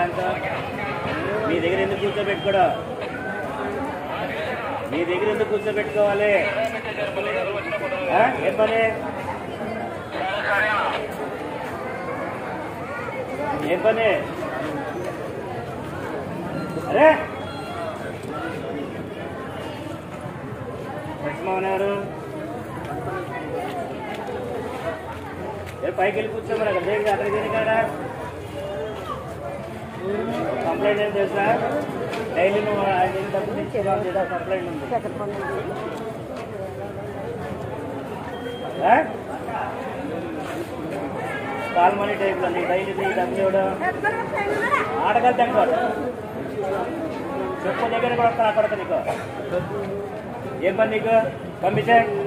Bank మీ దగ్గర ఎందుకు కూర్చోబెట్టుకోవడం మీ దగ్గర ఎందుకు కూర్చోబెట్టుకోవాలి ఆ? ఏం పని ఏం పని అరే లక్ష్మణ్ గారు ఏ పైకి వెళ్ళి కూర్చోమని అక్కడ దేనికి అక్కడ దేని కాడా కంప్లైంట్ ఏం తెలుసా డైలీ నువ్వు ఐదు డబ్బులు ఇచ్చి కంప్లైంట్ ఉంది ఆ? కాల్ మనీ టైప్లో నీ డైలీ నీ డబ్బులు ఇవ్వడం ఆడగలు తక్కువ చెప్పు దగ్గర కూడా వస్తాను అక్కడ నీకు ఏం పని నీకు పంపించే